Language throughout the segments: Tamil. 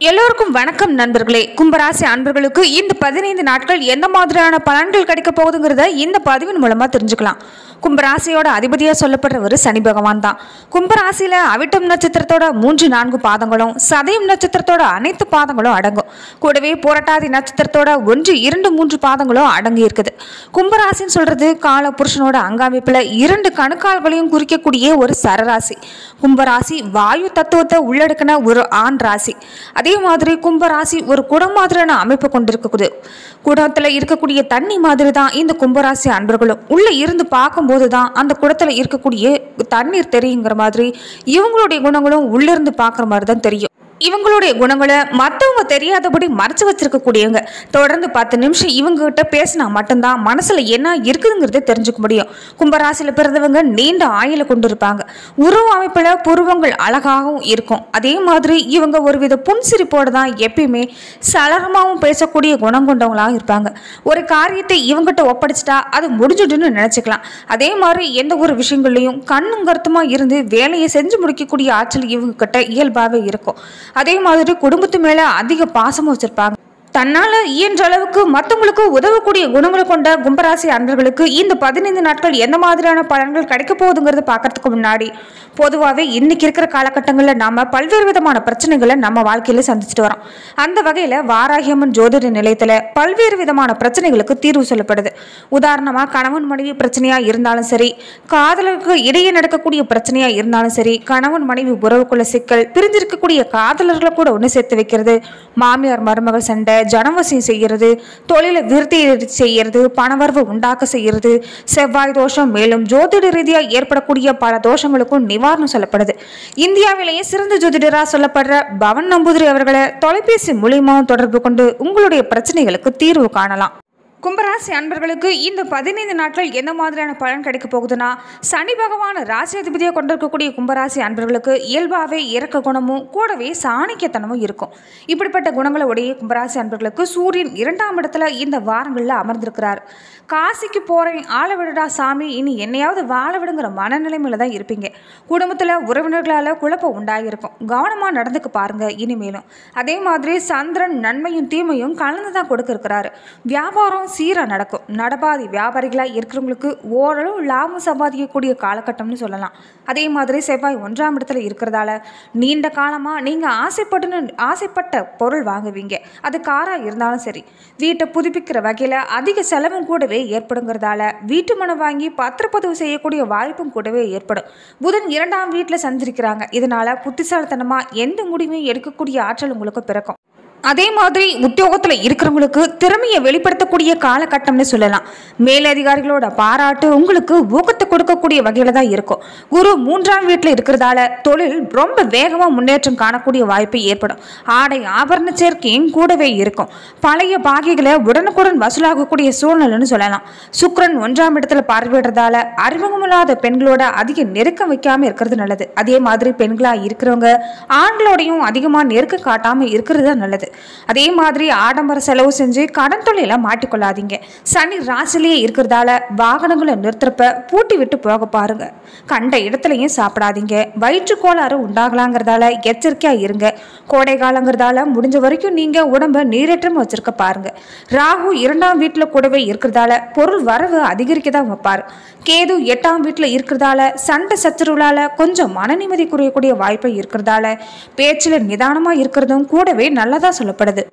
எல்லோருக்கும் வணக்கம் நண்பர்களே கும்பராசி அன்பர்களுக்கு இந்த பதினைந்து நாட்கள் எந்த மாதிரியான பலன்கள் கிடைக்க போகுதுங்கிறத இந்த பதிவின் மூலமா தெரிஞ்சுக்கலாம் கும்பராசியோட அதிபதியா சொல்லப்படுறவர் சனி பகவான் தான் கும்பராசியில அவிட்டம் நட்சத்திரத்தோட மூன்று நான்கு பாதங்களும் சதயம் நட்சத்திரத்தோட அனைத்து பாதங்களும் அடங்கும் கூடவே புரட்டாதி நட்சத்திரத்தோட ஒன்று இரண்டு மூன்று பாதங்களும் அடங்கி இருக்குது கும்பராசின்னு சொல்றது கால புருஷனோட அங்காமிப்புல இரண்டு கணுக்கால்களையும் குறிக்கக்கூடிய ஒரு சரராசி கும்பராசி வாயு தத்துவத்தை உள்ளடக்கின ஒரு ஆண் ராசி அதே மாதிரி கும்பராசி ஒரு குடம் மாதிரியான அமைப்பு கொண்டிருக்குது குடத்துல இருக்கக்கூடிய தண்ணி மாதிரி தான் இந்த கும்பராசி அன்பர்களும் உள்ள இருந்து பார்க்கும்போது தான் அந்த குடத்துல இருக்கக்கூடிய தண்ணீர் தெரியுங்கிற மாதிரி இவங்களுடைய குணங்களும் உள்ள இருந்து பார்க்குற மாதிரி தான் தெரியும் இவங்களுடைய குணங்களை மற்றவங்க தெரியாதபடி மறைச்சு வச்சிருக்கக்கூடியவங்க தொடர்ந்து பத்து நிமிஷம் இவங்க கிட்ட பேசினா மட்டும்தான் மனசுல என்ன இருக்குதுங்கிறத தெரிஞ்சுக்க முடியும் கும்பராசியில் பிறந்தவங்க நீண்ட ஆயுள கொண்டு இருப்பாங்க உருவ அமைப்புல புருவங்கள் அழகாகவும் இருக்கும் அதே மாதிரி இவங்க ஒருவித புன்சிரிப்போட தான் எப்பயுமே சலரமாகவும் பேசக்கூடிய குணம் கொண்டவங்களாகவும் இருப்பாங்க ஒரு காரியத்தை இவங்கிட்ட ஒப்படைச்சிட்டா அது முடிஞ்சுடுன்னு நினைச்சுக்கலாம் அதே மாதிரி எந்த ஒரு விஷயங்கள்லையும் கண்ணும் கருத்துமா இருந்து வேலையை செஞ்சு முடிக்கக்கூடிய ஆற்றல் இவங்க கிட்ட இயல்பாகவே இருக்கும் அதே மாதிரி குடும்பத்து மேல அதிக பாசமும் வச்சிருப்பாங்க தன்னால இயன்ற அளவுக்கு மற்றவங்களுக்கு உதவக்கூடிய குணங்களை கொண்ட கும்பராசி அன்பர்களுக்கு இந்த பதினைந்து நாட்கள் எந்த மாதிரியான பலன்கள் கிடைக்க போகுதுங்கிறத பார்க்கறதுக்கு முன்னாடி பொதுவாகவே இன்னைக்கு இருக்கிற காலகட்டங்களில் நாம பல்வேறு விதமான பிரச்சனைகளை நம்ம வாழ்க்கையில சந்திச்சுட்டு வரோம் அந்த வகையில் வாராகியம்மன் ஜோதிட நிலையத்தில் பல்வேறு விதமான பிரச்சனைகளுக்கு தீர்வு சொல்லப்படுது உதாரணமாக கணவன் மனைவி பிரச்சனையா இருந்தாலும் சரி காதலருக்கு இடையே நடக்கக்கூடிய பிரச்சனையா இருந்தாலும் சரி கணவன் மனைவி உறவுக்குள்ள சிக்கல் பிரிஞ்சிருக்கக்கூடிய காதலர்களை கூட ஒன்று சேர்த்து வைக்கிறது மாமியார் மருமகள் சண்டை ஜனவசியம் செய்கிறது தொழிலை விருத்தி செய்யறது பணவரவு உண்டாக்க செய்யறது செவ்வாய் தோஷம் மேலும் ஜோதிட ரீதியாக ஏற்படக்கூடிய பல தோஷங்களுக்கும் நிவாரணம் சொல்லப்படுது இந்தியாவிலேயே சிறந்த ஜோதிடராக சொல்லப்படுற பவன் நம்பூதிரி அவர்களை தொலைபேசி மூலியமாகவும் தொடர்பு கொண்டு உங்களுடைய பிரச்சனைகளுக்கு தீர்வு காணலாம் கும்பராசி அன்பர்களுக்கு இந்த பதினைந்து நாட்கள் எந்த மாதிரியான பலன் கிடைக்க போகுதுன்னா சனி பகவான் ராசி அதிபதியாக கொண்டிருக்கக்கூடிய கும்பராசி அன்பர்களுக்கு இயல்பாகவே இறக்க குணமும் கூடவே சாணிக்கியத்தனமும் இருக்கும் இப்படிப்பட்ட குணங்களை உடைய கும்பராசி அன்பர்களுக்கு சூரியன் இரண்டாம் இடத்துல இந்த வாரங்களில் அமர்ந்திருக்கிறார் காசிக்கு போகிறேன் ஆள விடுடா சாமி இனி என்னையாவது வாழ விடுங்கிற மனநிலைமையில தான் இருப்பீங்க குடும்பத்தில் உறவினர்களால் குழப்பம் உண்டாகிருக்கும் கவனமாக நடந்துக்க பாருங்க இனிமேலும் அதே மாதிரி சந்திரன் நன்மையும் தீமையும் கலந்து தான் கொடுக்க இருக்கிறாரு வியாபாரம் சீராக நடக்கும் நடபாதி வியாபாரிகளாக இருக்கிறவங்களுக்கு ஓரளவு லாபம் சம்பாதிக்கக்கூடிய காலகட்டம்னு சொல்லலாம் அதே மாதிரி செவ்வாய் ஒன்றாம் இடத்துல இருக்கிறதால நீண்ட காலமாக நீங்கள் ஆசைப்பட்டுன்னு ஆசைப்பட்ட பொருள் வாங்குவீங்க அது காராக இருந்தாலும் சரி வீட்டை புதுப்பிக்கிற வகையில் அதிக செலவும் கூடவே ஏற்படுங்கிறதால வீட்டு மனம் வாங்கி பத்திரப்பதிவு செய்யக்கூடிய வாய்ப்பும் கூடவே ஏற்படும் புதன் இரண்டாம் வீட்டில் சந்திருக்கிறாங்க இதனால புத்திசாலித்தனமாக எந்த முடிவையும் எடுக்கக்கூடிய ஆற்றல் உங்களுக்கு பிறக்கும் அதே மாதிரி உத்தியோகத்தில் இருக்கிறவங்களுக்கு திறமையை வெளிப்படுத்தக்கூடிய காலகட்டம்னு சொல்லலாம் மேலதிகாரிகளோட பாராட்டு உங்களுக்கு ஊக்கத்தை கொடுக்கக்கூடிய வகையில் தான் இருக்கும் குரு மூன்றாம் வீட்டில் இருக்கிறதால தொழில் ரொம்ப வேகமாக முன்னேற்றம் காணக்கூடிய வாய்ப்பு ஏற்படும் ஆடை ஆபரண சேர்க்கையும் கூடவே இருக்கும் பழைய பாகிகளை உடனுக்குடன் வசூலாகக்கூடிய சூழ்நிலைன்னு சொல்லலாம் சுக்கிரன் ஒன்றாம் இடத்துல பார்வையிடுறதால அறிமுகமில்லாத பெண்களோட அதிக நெருக்கம் வைக்காம இருக்கிறது நல்லது அதே மாதிரி பெண்களாக இருக்கிறவங்க ஆண்களோடையும் அதிகமாக நெருக்கம் காட்டாமல் இருக்கிறது தான் நல்லது அதே மாதிரி ஆடம்பர செலவு செஞ்சு கடன் தொழில மாட்டிக்கொள்ளாதீங்க சனி ராசிலேயே இருக்கிறதால வாகனங்களை நிறுத்துறப்ப பூட்டி விட்டு போக பாருங்க கண்ட இடத்துலையும் சாப்பிடாதீங்க வயிற்று கோளாறு உண்டாகலாங்கிறதால எச்சரிக்கையா இருங்க கோடை காலங்கிறதால முடிஞ்ச வரைக்கும் நீங்க உடம்ப நீரேற்றம் வச்சிருக்க பாருங்க ராகு இரண்டாம் வீட்டுல கூடவே இருக்கிறதால பொருள் வரவு அதிகரிக்க தான் வைப்பாரு கேது எட்டாம் வீட்டுல இருக்கிறதால சண்டை சச்சரவுலால கொஞ்சம் மன நிம்மதி குறையக்கூடிய வாய்ப்பு இருக்கிறதால பேச்சுல நிதானமா இருக்கிறதும் கூடவே நல்லதா சொல்லப்படுது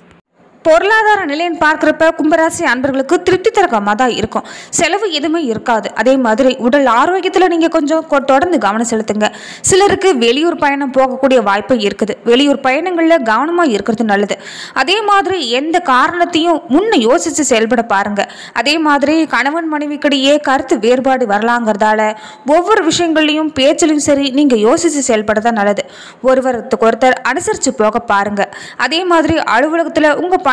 பொருளாதார நிலைன்னு பார்க்குறப்ப கும்பராசி அன்பர்களுக்கு திருப்தி தரகமாக தான் இருக்கும் செலவு எதுவுமே இருக்காது அதே மாதிரி உடல் ஆரோக்கியத்தில் நீங்கள் கொஞ்சம் கொ- தொடர்ந்து கவனம் செலுத்துங்க சிலருக்கு வெளியூர் பயணம் போகக்கூடிய வாய்ப்பு இருக்குது வெளியூர் பயணங்களில் கவனமாக இருக்கிறது நல்லது அதே மாதிரி எந்த காரணத்தையும் முன்ன யோசித்து செயல்பட பாருங்க அதே மாதிரி கணவன் மனைவிக்கிடையே கருத்து வேறுபாடு வரலாங்கிறதால ஒவ்வொரு விஷயங்கள்லையும் பேச்சிலும் சரி நீங்கள் யோசித்து செயல்பட தான் நல்லது ஒருவருக்கு ஒருத்தர் அனுசரித்து போக பாருங்க அதே மாதிரி அலுவலகத்தில் உங்கள்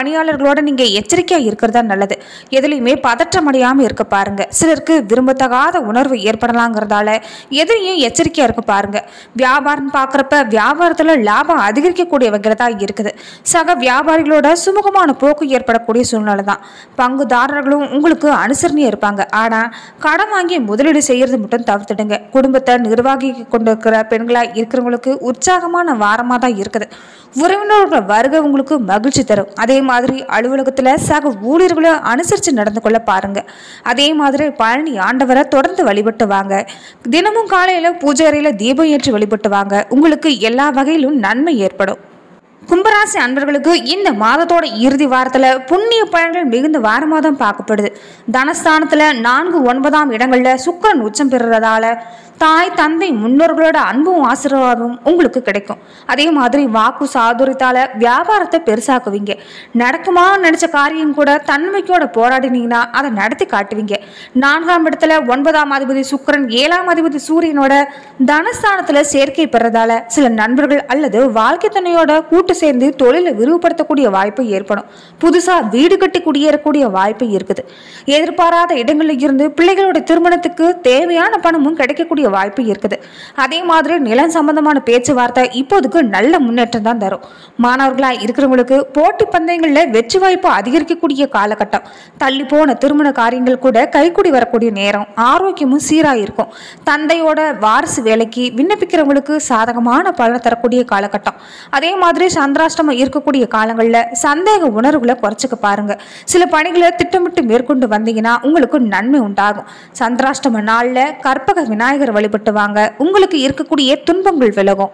பணியாளர்களோட நீங்க எச்சரிக்கையா இருக்கிறதா நல்லது எதுலையுமே பதற்றம் அடையாம இருக்க பாருங்க சிலருக்கு விரும்பத்தகாத உணர்வு ஏற்படலாங்கிறதால எதுலையும் எச்சரிக்கையா இருக்க பாருங்க வியாபாரம் பார்க்குறப்ப வியாபாரத்துல லாபம் அதிகரிக்கக்கூடிய வகையில தான் இருக்குது சக வியாபாரிகளோட சுமூகமான போக்கு ஏற்படக்கூடிய சூழ்நிலை தான் பங்குதாரர்களும் உங்களுக்கு அனுசரணையா இருப்பாங்க ஆனா கடன் வாங்கி முதலீடு செய்யறது மட்டும் தவிர்த்துடுங்க குடும்பத்தை நிர்வாகிக்க கொண்டிருக்கிற பெண்களா இருக்கிறவங்களுக்கு உற்சாகமான வாரமா தான் இருக்குது உறவினர்கள் வருகை உங்களுக்கு மகிழ்ச்சி தரும் அதே மாதிரி அலுவலகத்துல சக ஊழியர்களை அனுசரித்து நடந்து கொள்ள பாருங்க அதே மாதிரி பழனி ஆண்டவரை தொடர்ந்து வழிபட்டு வாங்க தினமும் காலையில பூஜை அறையில தீபம் ஏற்றி வழிபட்டு வாங்க உங்களுக்கு எல்லா வகையிலும் நன்மை ஏற்படும் கும்பராசி அன்பர்களுக்கு இந்த மாதத்தோட இறுதி வாரத்துல புண்ணிய பலன்கள் மிகுந்த வாரமாக தான் பார்க்கப்படுது தனஸ்தானத்துல நான்கு ஒன்பதாம் இடங்கள்ல சுக்கிரன் உச்சம் பெறுறதால தாய் தந்தை முன்னோர்களோட அன்பும் ஆசீர்வாதமும் உங்களுக்கு கிடைக்கும் அதே மாதிரி வாக்கு சாதுரியத்தால வியாபாரத்தை பெருசாக்குவீங்க நடக்குமா நினைச்ச காரியம் கூட தன்மைக்கோட போராடினீங்கன்னா அதை நடத்தி காட்டுவீங்க நான்காம் இடத்துல ஒன்பதாம் அதிபதி சுக்கிரன் ஏழாம் அதிபதி சூரியனோட தனஸ்தானத்துல சேர்க்கை பெறதால சில நண்பர்கள் அல்லது வாழ்க்கை துணையோட கூட்டு சேர்ந்து தொழிலை விரிவுபடுத்தக்கூடிய வாய்ப்பு ஏற்படும் புதுசா வீடு கட்டி குடியேறக்கூடிய வாய்ப்பு இருக்குது எதிர்பாராத இடங்களில் இருந்து பிள்ளைகளோட திருமணத்துக்கு தேவையான பணமும் கிடைக்கக்கூடிய வாய்ப்பு இருக்குது அதே மாதிரி நிலம் சம்பந்தமான பேச்சுவார்த்தை இப்போதுக்கு நல்ல முன்னேற்றம் தான் தரும் மாணவர்களா இருக்கிறவங்களுக்கு போட்டி பந்தயங்களில் வெற்றி வாய்ப்பு அதிகரிக்கக்கூடிய காலகட்டம் தள்ளி போன திருமண காரியங்கள் கூட கைக்கூடி வரக்கூடிய நேரம் ஆரோக்கியமும் சீராக இருக்கும் தந்தையோட வாரிசு வேலைக்கு விண்ணப்பிக்கிறவங்களுக்கு சாதகமான பலன் தரக்கூடிய காலகட்டம் அதே மாதிரி சந்திராஷ்டமம் இருக்கக்கூடிய காலங்களில் சந்தேக உணர்வுகளை குறைச்சிக்க பாருங்க சில பணிகளை திட்டமிட்டு மேற்கொண்டு வந்தீங்கன்னா உங்களுக்கு நன்மை உண்டாகும் சந்திராஷ்டம நாளில் கற்பக விநாயகர் வழிபட்டு வாங்க உங்களுக்கு இருக்கக்கூடிய துன்பங்கள் விலகும்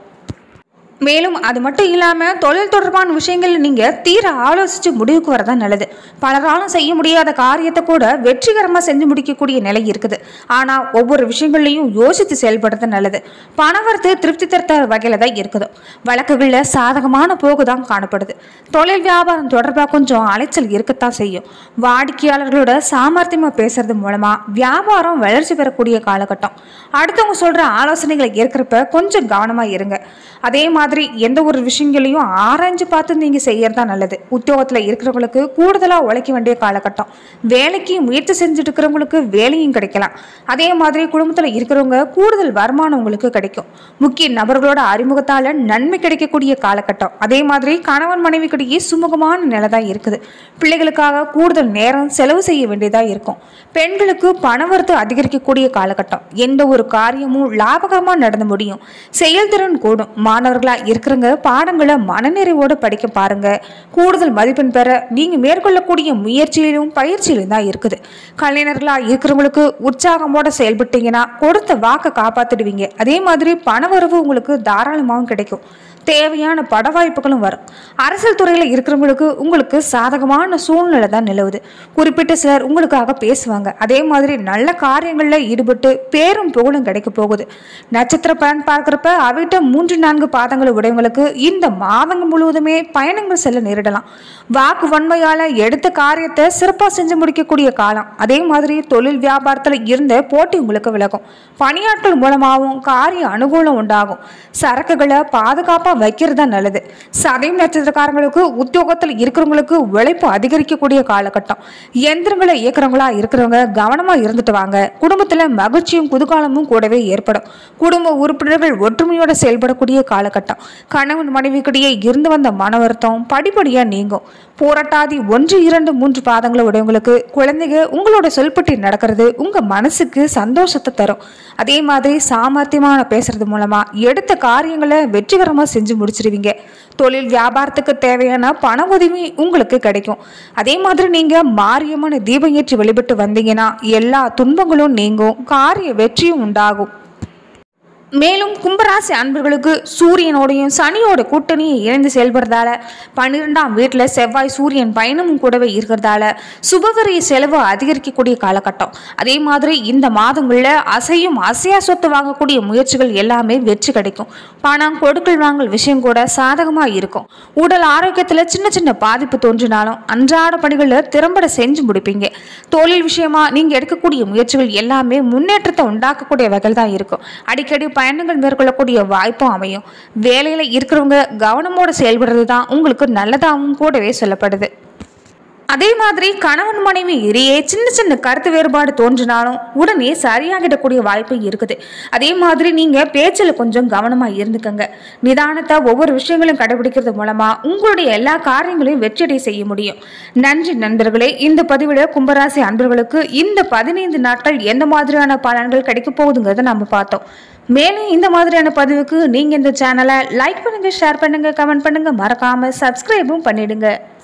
மேலும் அது மட்டும் இல்லாமல் தொழில் தொடர்பான விஷயங்கள் நீங்கள் தீர ஆலோசித்து முடிவுக்கு வரதா நல்லது பலராலும் செய்ய முடியாத காரியத்தை கூட வெற்றிகரமாக செஞ்சு முடிக்கக்கூடிய நிலை இருக்குது ஆனால் ஒவ்வொரு விஷயங்கள்லையும் யோசித்து செயல்படுறது நல்லது பணவரத்து திருப்தி தர வகையில் தான் இருக்குது வழக்குகளில் சாதகமான போக்கு தான் காணப்படுது தொழில் வியாபாரம் தொடர்பாக கொஞ்சம் அலைச்சல் இருக்கத்தான் செய்யும் வாடிக்கையாளர்களோட சாமர்த்தியமாக பேசுறது மூலமாக வியாபாரம் வளர்ச்சி பெறக்கூடிய காலகட்டம் அடுத்தவங்க சொல்கிற ஆலோசனைகளை ஏற்கிறப்ப கொஞ்சம் கவனமாக இருங்க அதே மாதிரி எந்த ஒரு விஷயங்களையும் ஆராய்ஞ்சு பார்த்து நீங்கள் செய்யறதா நல்லது உத்தியோகத்தில் இருக்கிறவங்களுக்கு கூடுதலாக உழைக்க வேண்டிய காலகட்டம் வேலைக்கு முயற்சி செஞ்சுட்டு இருக்கிறவங்களுக்கு வேலையும் கிடைக்கலாம் அதே மாதிரி குடும்பத்தில் இருக்கிறவங்க கூடுதல் வருமானம் உங்களுக்கு கிடைக்கும் முக்கிய நபர்களோட அறிமுகத்தால் நன்மை கிடைக்கக்கூடிய காலகட்டம் அதே மாதிரி கணவன் மனைவிக்கிடையே சுமூகமான நிலை தான் இருக்குது பிள்ளைகளுக்காக கூடுதல் நேரம் செலவு செய்ய வேண்டியதாக இருக்கும் பெண்களுக்கு பணவரத்து அதிகரிக்கக்கூடிய காலகட்டம் எந்த ஒரு காரியமும் லாபகரமாக நடந்து முடியும் செயல்திறன் கூடும் மாணவர்களா இருக்கிறவங்க பாடங்களை மனநிறைவோடு படிக்க பாருங்க கூடுதல் மதிப்பெண் பெற நீங்க மேற்கொள்ளக்கூடிய முயற்சியிலும் பயிற்சியிலும் தான் இருக்குது கலைஞர்களா இருக்கிறவங்களுக்கு உற்சாகமோட செயல்பட்டீங்கன்னா கொடுத்த வாக்கை காப்பாத்திடுவீங்க அதே மாதிரி பணவரவு உங்களுக்கு தாராளமாகவும் கிடைக்கும் தேவையான பட வாய்ப்புகளும் வரும் அரசியல் துறையில் இருக்கிறவங்களுக்கு உங்களுக்கு சாதகமான சூழ்நிலை தான் நிலவுது குறிப்பிட்ட சிலர் உங்களுக்காக பேசுவாங்க அதே மாதிரி நல்ல காரியங்களில் ஈடுபட்டு பேரும் புகழும் கிடைக்க போகுது நட்சத்திர பலன் பார்க்குறப்ப அவிட்ட மூன்று நான்கு பாதங்கள் உடையவங்களுக்கு இந்த மாதங்கள் முழுவதுமே பயணங்கள் செல்ல நேரிடலாம் வாக்கு வன்மையால் எடுத்த காரியத்தை சிறப்பாக செஞ்சு முடிக்கக்கூடிய காலம் அதே மாதிரி தொழில் வியாபாரத்தில் இருந்த போட்டி உங்களுக்கு விலகும் பணியாட்கள் மூலமாகவும் காரிய அனுகூலம் உண்டாகும் சரக்குகளை பாதுகாப்பாக வைக்கிறது தான் நல்லது சதயம் நட்சத்திரக்காரங்களுக்கு உத்தியோகத்தில் இருக்கிறவங்களுக்கு உழைப்பு அதிகரிக்கக்கூடிய காலகட்டம் எந்திரங்களை இயக்குறவங்களா இருக்கிறவங்க கவனமாக இருந்துட்டு வாங்க குடும்பத்தில் மகிழ்ச்சியும் குதூகாலமும் கூடவே ஏற்படும் குடும்ப உறுப்பினர்கள் ஒற்றுமையோட செயல்படக்கூடிய காலகட்டம் கணவன் மனைவிக்கிடையே இருந்து வந்த மன வருத்தம் படிப்படியாக நீங்கும் போராட்டாதி ஒன்று இரண்டு மூன்று பாதங்களை உடையவங்களுக்கு குழந்தைங்க உங்களோட சொல்பட்டி நடக்கிறது உங்க மனசுக்கு சந்தோஷத்தை தரும் அதே மாதிரி சாமர்த்தியமான பேசுறது மூலமா எடுத்த காரியங்களை வெற்றிகரமா செஞ்சு முடிச்சிருவீங்க தொழில் வியாபாரத்துக்கு தேவையான பண உதவி உங்களுக்கு கிடைக்கும் அதே மாதிரி நீங்க மாரியம்மன் தீபம் ஏற்றி வழிபட்டு வந்தீங்கன்னா எல்லா துன்பங்களும் நீங்கும் காரிய வெற்றியும் உண்டாகும் மேலும் கும்பராசி அன்பர்களுக்கு சூரியனோடையும் சனியோட கூட்டணியும் இணைந்து செயல்படுறதால பன்னிரெண்டாம் வீட்டில் செவ்வாய் சூரியன் பயணமும் கூடவே இருக்கிறதால சுபவரிய செலவு அதிகரிக்கக்கூடிய காலகட்டம் அதே மாதிரி இந்த மாதங்களில் அசையும் அசையா சொத்து வாங்கக்கூடிய முயற்சிகள் எல்லாமே வெற்றி கிடைக்கும் பணம் கொடுக்கல் வாங்கல் விஷயம் கூட சாதகமாக இருக்கும் உடல் ஆரோக்கியத்தில் சின்ன சின்ன பாதிப்பு தோன்றினாலும் அன்றாட பணிகளில் திறம்பட செஞ்சு முடிப்பீங்க தொழில் விஷயமா நீங்கள் எடுக்கக்கூடிய முயற்சிகள் எல்லாமே முன்னேற்றத்தை உண்டாக்கக்கூடிய வகையில் தான் இருக்கும் அடிக்கடி பயணங்கள் மேற்கொள்ளக்கூடிய வாய்ப்பும் அமையும் வேலையில் இருக்கிறவங்க கவனமோட செயல்படுறது தான் உங்களுக்கு நல்லதாகவும் கூடவே சொல்லப்படுது அதே மாதிரி கணவன் மனைவி இடையே சின்ன சின்ன கருத்து வேறுபாடு தோன்றினாலும் உடனே சரியாகிடக்கூடிய வாய்ப்பு இருக்குது அதே மாதிரி நீங்க பேச்சில் கொஞ்சம் கவனமா இருந்துக்கங்க நிதானத்தை ஒவ்வொரு விஷயங்களும் கடைபிடிக்கிறது மூலமா உங்களுடைய எல்லா காரியங்களையும் வெற்றியடை செய்ய முடியும் நன்றி நண்பர்களே இந்த பதிவில் கும்பராசி அன்பர்களுக்கு இந்த பதினைந்து நாட்கள் எந்த மாதிரியான பலன்கள் கிடைக்க போகுதுங்கிறத நம்ம பார்த்தோம் மேலும் இந்த மாதிரியான பதிவுக்கு நீங்க இந்த சேனலை லைக் பண்ணுங்க ஷேர் பண்ணுங்க கமெண்ட் பண்ணுங்க மறக்காம சப்ஸ்கிரைபும் பண்ணிடுங்க